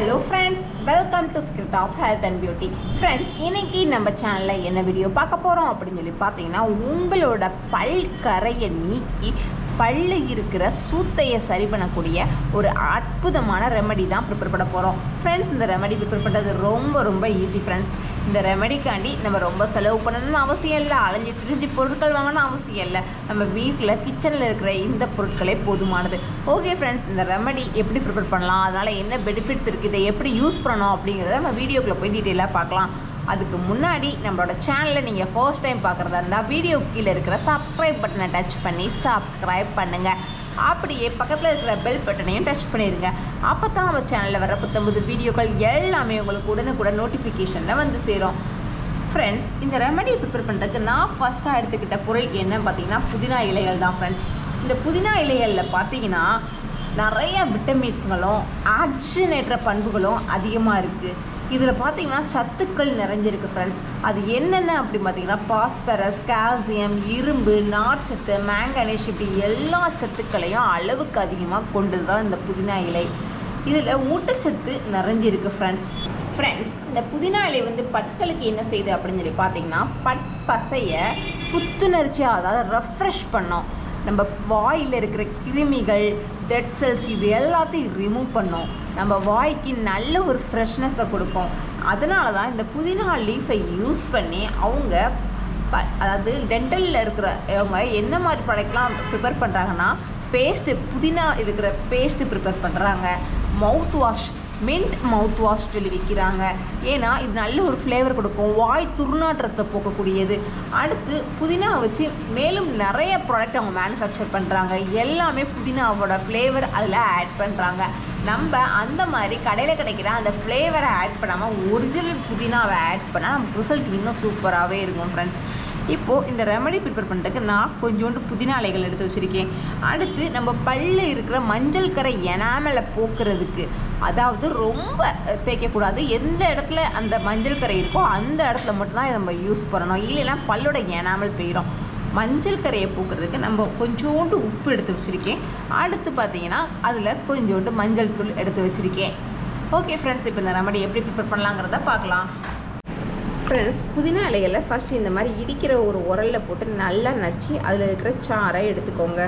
hello friends welcome to script of health and beauty friends இன்னைக்கு நம்ம சேனலில் என்ன வீடியோ பார்க்க போகிறோம் அப்படின்னு சொல்லி பார்த்தீங்கன்னா உங்களோட பல் கரையை நீக்கி பல்ல இருக்கிற சூத்தையை சரி பண்ணக்கூடிய ஒரு அற்புதமான ரெமெடி தான் ப்ரிப்பேர் பண்ண போகிறோம் ஃப்ரெண்ட்ஸ் இந்த ரெமெடி ப்ரிப்பேர் பண்ணுறது ரொம்ப ரொம்ப ஈஸி ஃப்ரெண்ட்ஸ் இந்த ரெமெடிக்காண்டி நம்ம ரொம்ப செலவு பண்ணணும்னு அவசியம் இல்லை அலைஞ்சு திரிஞ்சு பொருட்கள் வாங்கணும்னு அவசியம் இல்லை நம்ம வீட்டில் கிச்சனில் இருக்கிற இந்த பொருட்களே போதுமானது ஓகே ஃப்ரெண்ட்ஸ் இந்த ரெமெடி எப்படி ப்ரிப்பேர் பண்ணலாம் அதனால் என்ன பெனிஃபிட்ஸ் இருக்குது இதை எப்படி யூஸ் பண்ணணும் அப்படிங்கிறத நம்ம வீடியோக்குள்ளே போய் டீட்டெயிலாக பார்க்கலாம் அதுக்கு முன்னாடி நம்மளோட சேனலை நீங்கள் ஃபர்ஸ்ட் டைம் பார்க்குறதா இருந்தால் வீடியோ கீழே இருக்கிற சப்ஸ்கிரைப் பட்டனை டச் பண்ணி சப்ஸ்கிரைப் பண்ணுங்கள் அப்படியே பக்கத்தில் இருக்கிற பெல் பட்டனையும் டச் பண்ணிடுங்க அப்போ தான் நம்ம சேனலில் வர புத்தம்புது வீடியோக்கள் எல்லாமே உங்களுக்கு உடனுக்குடன் நோட்டிஃபிகேஷனில் வந்து சேரும் ஃப்ரெண்ட்ஸ் இந்த ரெமெடியை ப்ரிப்பேர் பண்ணுறதுக்கு நான் ஃபஸ்ட்டாக எடுத்துக்கிட்ட பொருள் என்னன்னு பார்த்தீங்கன்னா புதினா இலைகள் தான் ஃப்ரெண்ட்ஸ் இந்த புதினா இலைகளில் பார்த்தீங்கன்னா நிறைய விட்டமின்ஸ்களும் ஆக்சிஜனேற்ற பண்புகளும் அதிகமாக இருக்குது இதில் பார்த்தீங்கன்னா சத்துக்கள் நிறைஞ்சிருக்கு ஃப்ரெண்ட்ஸ் அது என்னென்ன அப்படின்னு பார்த்தீங்கன்னா பாஸ்பரஸ் கால்சியம் இரும்பு நார்ச்சத்து மேங்கனீஸ் இப்படி எல்லா சத்துக்களையும் அளவுக்கு அதிகமாக கொண்டு தான் இந்த புதினா இலை இதில் ஊட்டச்சத்து நிறைஞ்சிருக்கு ஃப்ரெண்ட்ஸ் ஃப்ரெண்ட்ஸ் இந்த புதினா இலை வந்து பற்களுக்கு என்ன செய்யுது அப்படின்னு சொல்லி பார்த்தீங்கன்னா பட் பசையை புத்துணர்ச்சியாக அதாவது ரெஃப்ரெஷ் பண்ணோம் நம்ம வாயில் இருக்கிற கிருமிகள் டெட் செல்ஸ் இது எல்லாத்தையும் ரிமூவ் பண்ணும் நம்ம வாய்க்கு நல்ல ஒரு ஃப்ரெஷ்னஸை கொடுக்கும் அதனால தான் இந்த புதினா லீஃபை யூஸ் பண்ணி அவங்க ப அதாவது டென்டலில் இருக்கிற அவங்க என்ன மாதிரி ப்ராடக்ட்லாம் ப்ரிப்பேர் பண்ணுறாங்கன்னா பேஸ்ட்டு புதினா இருக்கிற பேஸ்ட்டு ப்ரிப்பேர் பண்ணுறாங்க mouth wash mint mouth wash சொல்லி விற்கிறாங்க ஏன்னா இது நல்ல ஒரு ஃப்ளேவர் கொடுக்கும் வாய் துர்நாற்றத்தை போக்கக்கூடியது அடுத்து புதினா வச்சு மேலும் நிறைய ப்ராடக்ட் அவங்க மேனுஃபேக்சர் பண்ணுறாங்க எல்லாமே புதினாவோட ஃப்ளேவர் அதில் ஆட் பண்ணுறாங்க நம்ம அந்த மாதிரி கடையில் கிடைக்கிற அந்த ஃப்ளேவரை ஆட் பண்ணாமல் ஒரிஜினல் புதினாவை ஆட் பண்ணால் நமக்கு ரிசல்ட் இன்னும் சூப்பராகவே இருக்கும் ஃப்ரெண்ட்ஸ் இப்போது இந்த ரெமடி ப்ரிப்பேர் பண்ணுறதுக்கு நான் கொஞ்சோண்டு புதினா இலைகள் எடுத்து வச்சுருக்கேன் அடுத்து நம்ம பல்ல இருக்கிற மஞ்சள் கரை எனாமலை போக்குறதுக்கு அதாவது ரொம்ப தேய்க்கக்கூடாது எந்த இடத்துல அந்த மஞ்சள் கரை இருக்கோ அந்த இடத்துல மட்டும்தான் இதை நம்ம யூஸ் பண்ணணும் இல்லைன்னா பல்லோட எனாமல் போயிடும் மஞ்சள் கரையை போக்குறதுக்கு நம்ம கொஞ்சோண்டு உப்பு எடுத்து வச்சுருக்கேன் அடுத்து பார்த்தீங்கன்னா அதில் கொஞ்சோண்டு மஞ்சள் தூள் எடுத்து வச்சுருக்கேன் ஓகே ஃப்ரெண்ட்ஸ் இப்போ இந்த ரெமடி எப்படி ப்ரிப்பேர் பண்ணலாங்கிறத பார்க்கலாம் ஃப்ரெண்ட்ஸ் புதினா இலைகளில் ஃபஸ்ட்டு இந்த மாதிரி இடிக்கிற ஒரு உரலில் போட்டு நல்லா நச்சு அதில் இருக்கிற சாறை எடுத்துக்கோங்க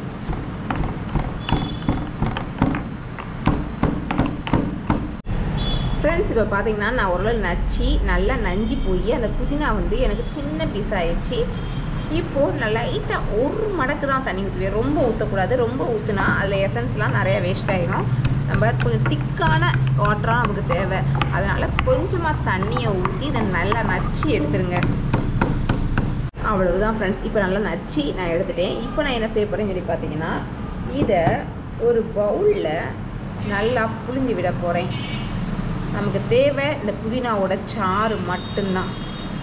ஃப்ரெண்ட்ஸ் இப்போ பார்த்தீங்கன்னா நான் உரலில் நச்சு நல்லா நஞ்சி போய் அந்த புதினா வந்து எனக்கு சின்ன பீஸ் ஆயிடுச்சு இப்போது நான் லைட்டாக ஒரு மடக்கு தான் தண்ணி ஊற்றுவேன் ரொம்ப ஊற்றக்கூடாது ரொம்ப ஊற்றுனா அதில் எசன்ஸ்லாம் நிறையா வேஸ்ட் ஆகிடும் நம்ம கொஞ்சம் திக்கான வாட்டராக நமக்கு தேவை அதனால் கொஞ்சமாக தண்ணியை ஊற்றி இதை நல்லா நச்சு எடுத்துருங்க அவ்வளவுதான் ஃப்ரெண்ட்ஸ் இப்போ நல்லா நச்சு நான் எடுத்துட்டேன் இப்போ நான் என்ன செய்ய போகிறேன்னு சொல்லி பார்த்தீங்கன்னா இதை ஒரு பவுலில் நல்லா புழிஞ்சு விட போகிறேன் நமக்கு தேவை இந்த புதினாவோட சாறு மட்டும்தான்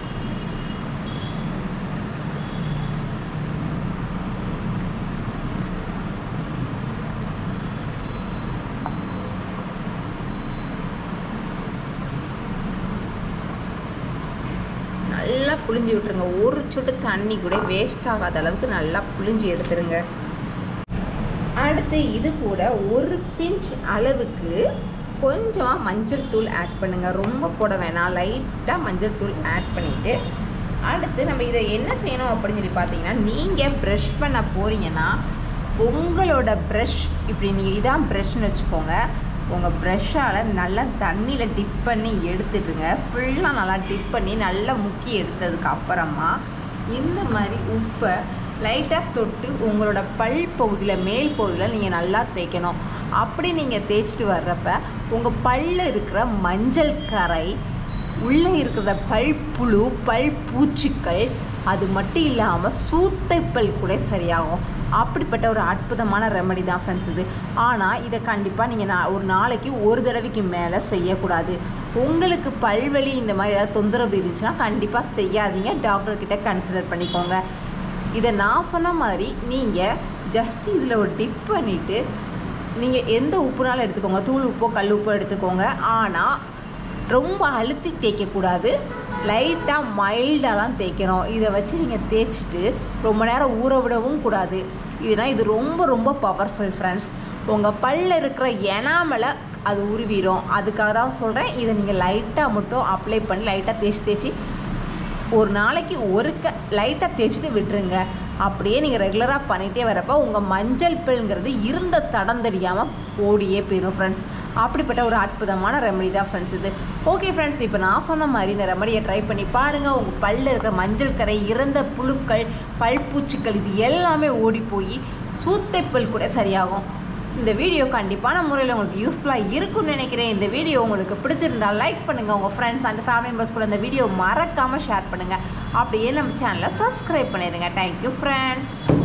நல்லா புளிஞ்சு விட்டுருங்க ஒரு சொட்டு தண்ணி கூட வேஸ்ட் ஆகாத அளவுக்கு நல்லா புளிஞ்சு எடுத்துருங்க அடுத்து இது கூட ஒரு பிஞ்ச் அளவுக்கு கொஞ்சமாக மஞ்சள் தூள் ஆட் பண்ணுங்கள் ரொம்ப போட வேணாம் லைட்டாக மஞ்சள் தூள் ஆட் பண்ணிவிட்டு அடுத்து நம்ம இதை என்ன செய்யணும் அப்படின்னு சொல்லி பார்த்தீங்கன்னா நீங்கள் ப்ரஷ் பண்ண போகிறீங்கன்னா உங்களோட ப்ரஷ் இப்படி நீங்கள் இதான் ப்ரஷ்னு வச்சுக்கோங்க உங்கள் ப்ரெஷ்ஷால் நல்லா தண்ணியில் டிப் பண்ணி எடுத்துட்டுங்க ஃபுல்லாக நல்லா டிப் பண்ணி நல்லா முக்கி எடுத்ததுக்கு அப்புறமா இந்த மாதிரி உப்பை லைட்டாக தொட்டு உங்களோட பல் பகுதியில் மேல் பகுதியில் நீங்கள் நல்லா தேய்க்கணும் அப்படி நீங்கள் தேய்ச்சிட்டு வர்றப்ப உங்கள் பல்லில் இருக்கிற மஞ்சள் கரை உள்ளே இருக்கிற பல் புழு பல் பூச்சிக்கள் அது மட்டும் இல்லாமல் சூத்தைப்பல் கூட சரியாகும் அப்படிப்பட்ட ஒரு அற்புதமான ரெமடி தான் ஃப்ரெண்ட்ஸ் இது ஆனால் இதை கண்டிப்பாக நீங்கள் நான் ஒரு நாளைக்கு ஒரு தடவைக்கு மேலே செய்யக்கூடாது உங்களுக்கு பல்வலி இந்த மாதிரி ஏதாவது தொந்தரவு இருந்துச்சுன்னா கண்டிப்பாக செய்யாதீங்க டாக்டர்கிட்ட கன்சிடர் பண்ணிக்கோங்க இதை நான் சொன்ன மாதிரி நீங்கள் ஜஸ்ட் இதில் ஒரு டிப் பண்ணிவிட்டு நீங்கள் எந்த உப்புனாலும் எடுத்துக்கோங்க தூள் உப்போ கல் உப்போ எடுத்துக்கோங்க ஆனால் ரொம்ப அழுத்தி தேய்க்கக்கூடாது லைட்டாக மைல்டாக தான் தேய்க்கணும் இதை வச்சு நீங்கள் தேய்ச்சிட்டு ரொம்ப நேரம் ஊற விடவும் கூடாது இதுனா இது ரொம்ப ரொம்ப பவர்ஃபுல் ஃப்ரெண்ட்ஸ் உங்கள் பல்ல இருக்கிற எனாமலை அது உருவிடும் அதுக்காக தான் சொல்கிறேன் இதை நீங்கள் லைட்டாக மட்டும் அப்ளை பண்ணி லைட்டாக தேய்ச்சி தேய்ச்சி ஒரு நாளைக்கு ஒரு க லைட்டாக தேய்ச்சிட்டு விட்டுருங்க அப்படியே நீங்கள் ரெகுலராக பண்ணிகிட்டே வரப்போ உங்கள் மஞ்சள் பில்ங்கிறது இருந்த தடம் தெரியாமல் ஓடியே போயிடும் ஃப்ரெண்ட்ஸ் அப்படிப்பட்ட ஒரு அற்புதமான ரெமடி தான் ஃப்ரெண்ட்ஸ் இது ஓகே ஃப்ரெண்ட்ஸ் இப்போ நான் சொன்ன மாதிரி இந்த ரெமடியை ட்ரை பண்ணி பாருங்கள் உங்கள் பல்லில் இருக்கிற மஞ்சள் கரை இறந்த புழுக்கள் பல் பூச்சிகள் இது எல்லாமே ஓடி போய் சூத்தைப்பல் கூட சரியாகும் இந்த வீடியோ கண்டிப்பான முறையில் உங்களுக்கு யூஸ்ஃபுல்லாக இருக்கும்னு நினைக்கிறேன் இந்த வீடியோ உங்களுக்கு பிடிச்சிருந்தால் லைக் பண்ணுங்கள் உங்கள் ஃப்ரெண்ட்ஸ் அண்ட் ஃபேமிலி மெம்பர்ஸ் கூட இந்த வீடியோ மறக்காமல் ஷேர் பண்ணுங்கள் அப்படியே நம்ம சேனலை சப்ஸ்கிரைப் பண்ணிடுங்க தேங்க்யூ ஃப்ரெண்ட்ஸ்